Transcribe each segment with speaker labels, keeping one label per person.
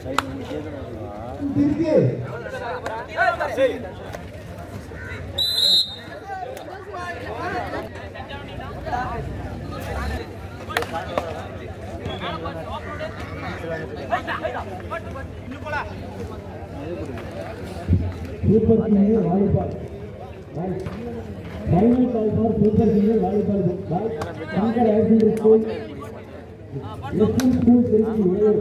Speaker 1: திருப்பி
Speaker 2: super senior volleyball final call for super senior volleyball பால் Shankar higher secondary school SM school Trichy ஏழு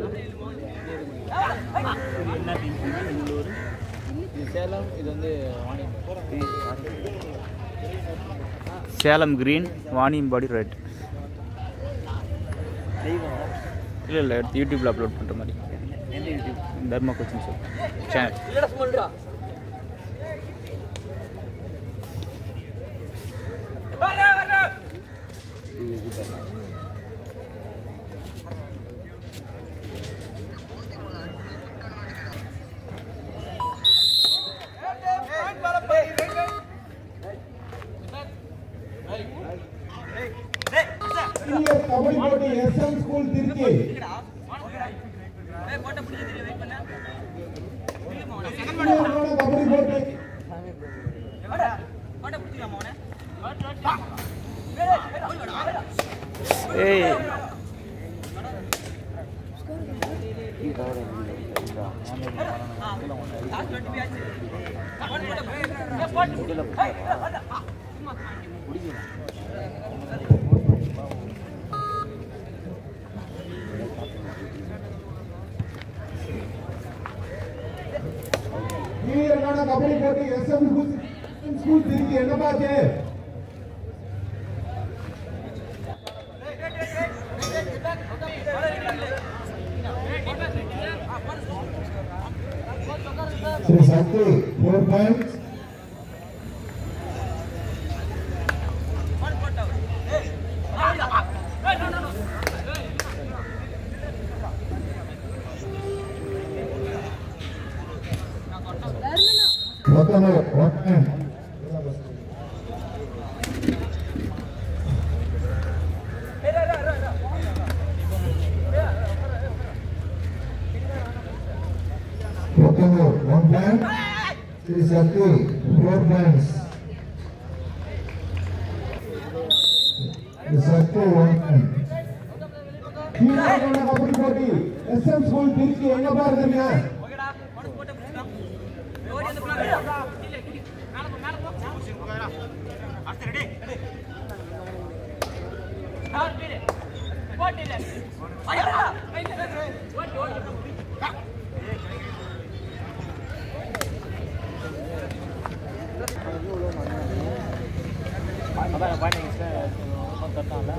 Speaker 3: சேலம் இது வந்து
Speaker 4: சேலம் கிரீன் வாணியம்பாடி ரெட் இல்லை இல்லை எடுத்து யூடியூப்பில் அப்லோட் பண்ணுற மாதிரி Dharma coaching sir channel
Speaker 1: senior kabaddi போட்டி எஸ்எம் ஸ்கூல் திருச்சி சீனியரோட கபடி போட்டி
Speaker 4: ஏய்
Speaker 1: சீனியரோட கபடி போட்டி எஸ்எம் ஸ்கூல் ஸ்கூல் திருச்சி என்ன பாச்சு Sri Sakti, four points. Wakano, one point. Wakano, one point. Sri Sakti, four points. Sri Sakti, one point. கீழான கபடி போட்டி எஸ்எம் ஸ்கூல் திருச்சி எங்க பாருங்க
Speaker 3: அதான் பாயிண்ட் கட்டான்ல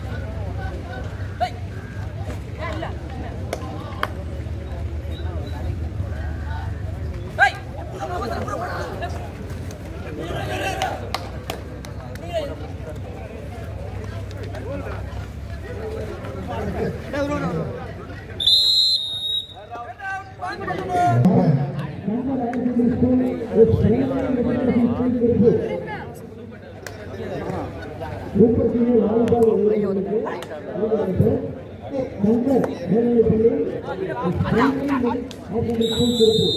Speaker 2: Shankar higher secondary school with training super senior volleyball Shankar மேல்நிலைப்பள்ளி opposite school Tiruppur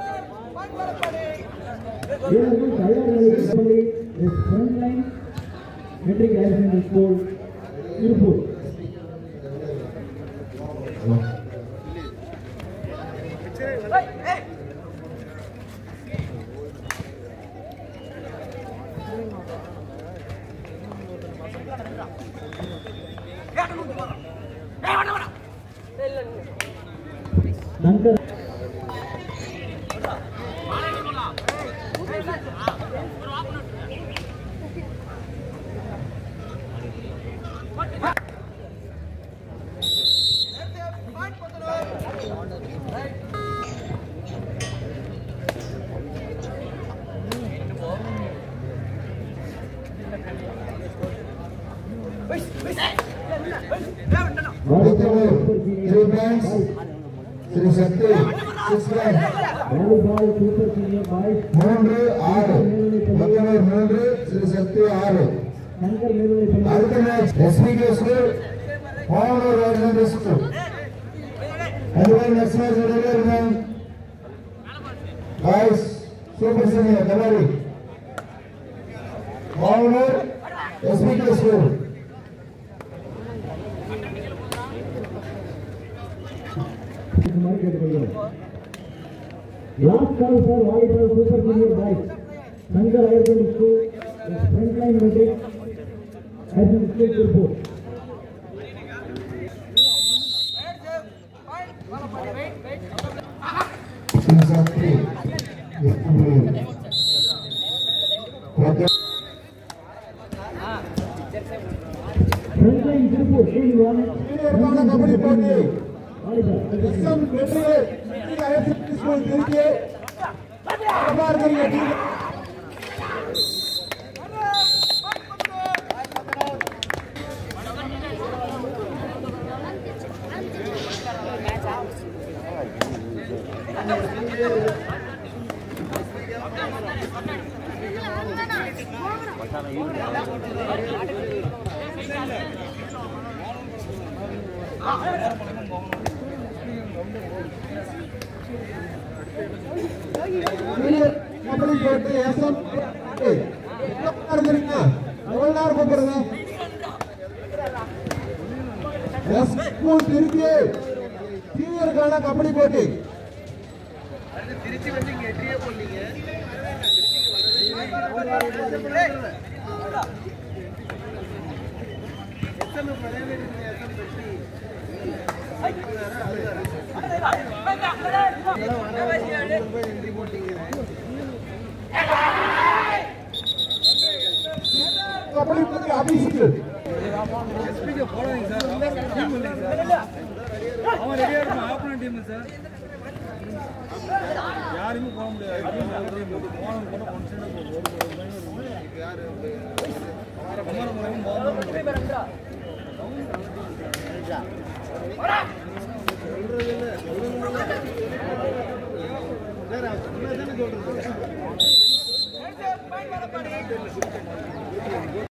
Speaker 2: வீரர்கள் தயார் நிலைப்பள்ளி frontline matric higher secondary school Tiruppur Shankar
Speaker 1: Three points. Sri Sakti, six points.
Speaker 2: Volleyball super senior boys
Speaker 1: மூன்று ஆறு மொத்தமே மூன்று ஸ்ரீ சக்தி ஆறு
Speaker 2: சங்கர் மேல்நிலைப்பள்ளி
Speaker 1: அடுத்த match SPK school Pavanur Rajendra school அதுவே நெக்ஸ்ட் மேட்ச் ரெடியாக இருக்கும் boys super senior kabaddi Mavanur SPK school
Speaker 2: மாதிரி கேட்டுக்கொள்கிறோம் last call sir volleyball super senior boys Shankar higher secondary school front line matric higher secondary school Tiruppur
Speaker 1: Sivasakthi SPK okay
Speaker 2: front line Tiruppur team one
Speaker 1: சீனியருக்கான கபடி போட்டி
Speaker 2: volleyball
Speaker 1: SM வெற்றி வெற்றி higher secondary school Trichy Prabhakar team senior kabaddi போட்டி SM இருக்கிறீங்க எவ்வளவு நேரம் கூப்பிடுறது எஸ் ஸ்கூல் திருச்சி சீனியருக்கான கபடி போட்டி கபடி போட்டி அபிஷேக்
Speaker 5: அவன் ரெடியா இருப்பான் ஆப்பனன் டீம் சார் யாருமே போக முடியாது போனவங்க கூட ஒன் சைடு சொல்றது